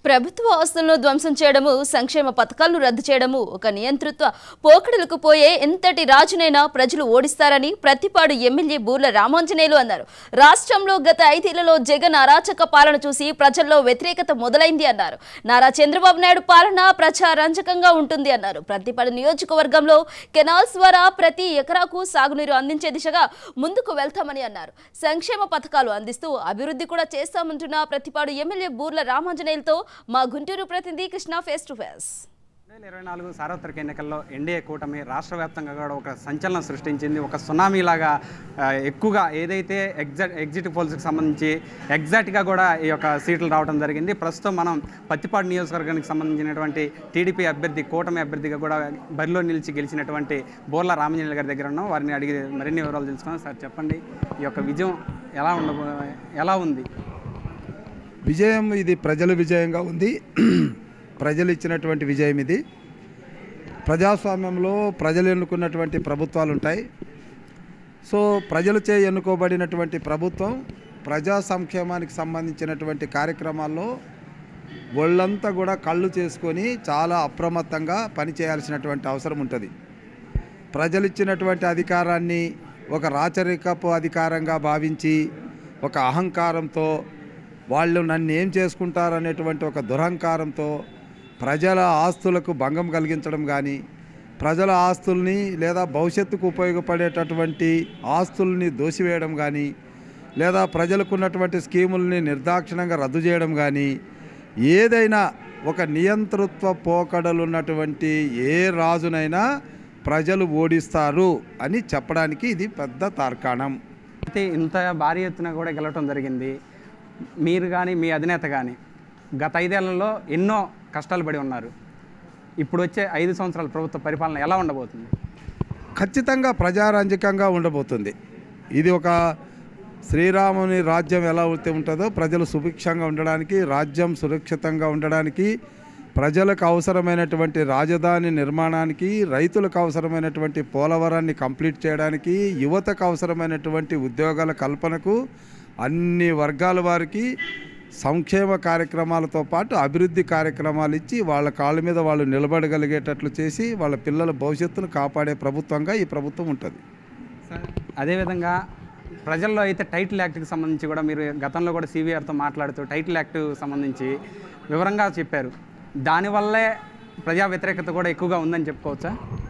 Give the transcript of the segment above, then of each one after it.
ప్రభుత్వ ఆస్తులను ధ్వంసం చేయడము సంక్షేమ పథకాలను రద్దు చేయడము ఒక నియంతృత్వ పోకడలకు పోయే ఎంతటి రాజునైనా ప్రజలు ఓడిస్తారని ప్రతిపాడు ఎమ్మెల్యే బూర్ల రామాంజనేయులు అన్నారు రాష్ట్రంలో గత ఐదేళ్లలో జగన్ అరాచక పాలన చూసి ప్రజల్లో వ్యతిరేకత మొదలైంది అన్నారు నారా చంద్రబాబు నాయుడు పాలన ప్రజారంజకంగా ఉంటుంది అన్నారు ప్రతిపాడు నియోజకవర్గంలో కెనాల్స్ ద్వారా ప్రతి ఎకరాకు సాగునీరు అందించే దిశగా ముందుకు వెళ్తామని అన్నారు సంక్షేమ పథకాలు అందిస్తూ అభివృద్ధి కూడా చేస్తామంటున్న ప్రతిపాడు ఎమ్మెల్యే బూర్ల రామాంజనేయులతో మా గుంటూరు ప్రతినిధి కృష్ణ ఫేస్ టు ఫేస్ రెండు వేల ఇరవై నాలుగు సార్వత్రిక ఎన్నికల్లో ఎన్డీఏ కూటమి రాష్ట్ర వ్యాప్తంగా కూడా ఒక సంచలనం సృష్టించింది ఒక సునామీలాగా ఆ, ఎక్కువగా ఏదైతే ఎగ్జాక్ట్ ఎగ్జిట్ పోల్స్కి సంబంధించి ఎగ్జాక్ట్గా కూడా ఈ యొక్క సీట్లు రావడం జరిగింది ప్రస్తుతం మనం పత్తిపాడు నియోజకవర్గానికి సంబంధించినటువంటి టీడీపీ అభ్యర్థి కూటమి అభ్యర్థిగా కూడా బరిలో నిలిచి గెలిచినటువంటి బోర్ల రామజనేయులు గారి దగ్గర ఉన్నాం వారిని అడిగి మరిన్ని వివరాలు తెలుసుకున్నాం సార్ చెప్పండి ఈ యొక్క విజయం ఎలా ఉండబో ఎలా ఉంది విజయం ఇది ప్రజల విజయంగా ఉంది ప్రజలు ఇచ్చినటువంటి విజయం ఇది ప్రజాస్వామ్యంలో ప్రజలు ఎన్నుకున్నటువంటి ప్రభుత్వాలు ఉంటాయి సో ప్రజలచే ఎన్నుకోబడినటువంటి ప్రభుత్వం ప్రజా సంక్షేమానికి సంబంధించినటువంటి కార్యక్రమాల్లో ఒళ్ళంతా కూడా కళ్ళు చేసుకొని చాలా అప్రమత్తంగా పనిచేయాల్సినటువంటి అవసరం ఉంటుంది ప్రజలు ఇచ్చినటువంటి అధికారాన్ని ఒక రాచరికపు అధికారంగా భావించి ఒక అహంకారంతో వాళ్ళు నన్ను ఏం చేసుకుంటారనేటువంటి ఒక దురహంకారంతో ప్రజల ఆస్తులకు భంగం కలిగించడం కానీ ప్రజల ఆస్తుల్ని లేదా భవిష్యత్తుకు ఉపయోగపడేటటువంటి ఆస్తుల్ని దోసివేయడం కానీ లేదా ప్రజలకు ఉన్నటువంటి స్కీముల్ని నిర్దాక్షిణంగా రద్దు చేయడం కానీ ఏదైనా ఒక నియంతృత్వ పోకడలు ఉన్నటువంటి ఏ రాజునైనా ప్రజలు ఓడిస్తారు అని చెప్పడానికి ఇది పెద్ద తార్కాణం అయితే ఇంత భారీ ఎత్తున కూడా గెలవటం జరిగింది మీరు కానీ మీ అధినేత కానీ గత ఐదేళ్లలో ఎన్నో కష్టాలు పడి ఉన్నారు ఇప్పుడు వచ్చే ఐదు సంవత్సరాల ప్రభుత్వ పరిపాలన ఎలా ఉండబోతుంది ఖచ్చితంగా ప్రజారంజకంగా ఉండబోతుంది ఇది ఒక శ్రీరాముని రాజ్యం ఎలా అయితే ఉంటుందో ప్రజలు సుభిక్షంగా ఉండడానికి రాజ్యం సురక్షితంగా ఉండడానికి ప్రజలకు అవసరమైనటువంటి రాజధాని నిర్మాణానికి రైతులకు అవసరమైనటువంటి పోలవరాన్ని కంప్లీట్ చేయడానికి యువతకు అవసరమైనటువంటి ఉద్యోగాల కల్పనకు అన్ని వర్గాల వారికి సంక్షేమ కార్యక్రమాలతో పాటు అభివృద్ధి కార్యక్రమాలు ఇచ్చి వాళ్ళ కాళ్ళ మీద వాళ్ళు నిలబడగలిగేటట్లు చేసి వాళ్ళ పిల్లల భవిష్యత్తును కాపాడే ప్రభుత్వంగా ఈ ప్రభుత్వం ఉంటుంది సార్ అదేవిధంగా ప్రజల్లో అయితే టైటిల్ యాక్ట్కి సంబంధించి కూడా మీరు గతంలో కూడా సివిఆర్తో మాట్లాడుతూ టైటిల్ యాక్ట్ సంబంధించి వివరంగా చెప్పారు దానివల్లే ప్రజా వ్యతిరేకత కూడా ఎక్కువగా ఉందని చెప్పుకోవచ్చా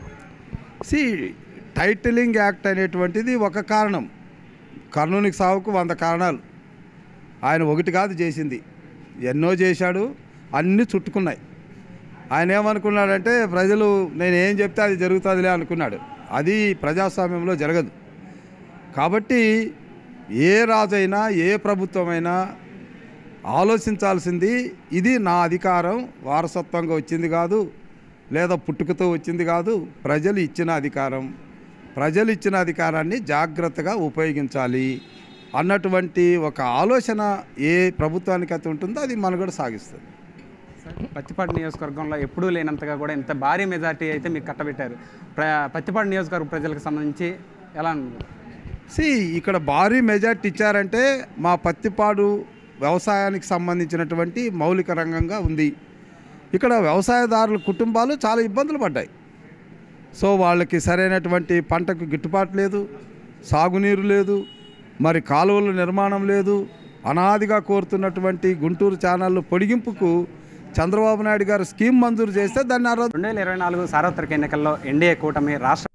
సి టైటిలింగ్ యాక్ట్ అనేటువంటిది ఒక కారణం కర్ణునికి సావుకు వంద కారణాలు ఆయన ఒకటి కాదు చేసింది ఎన్నో చేశాడు అన్నీ చుట్టుకున్నాయి ఆయన ఏమనుకున్నాడంటే ప్రజలు నేను ఏం చెప్తే అది జరుగుతుందిలే అనుకున్నాడు అది ప్రజాస్వామ్యంలో జరగదు కాబట్టి ఏ రాజైనా ఏ ప్రభుత్వమైనా ఆలోచించాల్సింది ఇది నా అధికారం వారసత్వంగా వచ్చింది కాదు లేదా పుట్టుకతో వచ్చింది కాదు ప్రజలు ఇచ్చిన అధికారం ప్రజలు ఇచ్చిన అధికారాన్ని జాగ్రత్తగా ఉపయోగించాలి అన్నటువంటి ఒక ఆలోచన ఏ ప్రభుత్వానికి అయితే ఉంటుందో అది మనుగడ సాగిస్తుంది సార్ పత్తిపాడు నియోజకవర్గంలో ఎప్పుడూ లేనంతగా కూడా ఇంత భారీ మెజార్టీ అయితే మీకు కట్టబెట్టారు ప్ర పత్తిపాడు నియోజకవర్గ ప్రజలకు సంబంధించి ఎలా ఉంది సి ఇక్కడ భారీ మెజార్టీ ఇచ్చారంటే మా పత్తిపాడు వ్యవసాయానికి సంబంధించినటువంటి మౌలిక రంగంగా ఉంది ఇక్కడ వ్యవసాయదారుల కుటుంబాలు చాలా ఇబ్బందులు పడ్డాయి సో వాళ్ళకి సరైనటువంటి పంటకు గిట్టుబాటు లేదు సాగునీరు లేదు మరి కాలువల నిర్మాణం లేదు అనాదిగా కోరుతున్నటువంటి గుంటూరు ఛానళ్ళు పొడిగింపుకు చంద్రబాబు నాయుడు గారు స్కీమ్ మంజూరు చేస్తే దాన్ని ఆ రోజు రెండు వేల ఇరవై నాలుగు సార్వత్రిక ఎన్నికల్లో ఎన్డీఏ కూటమి రాష్ట్ర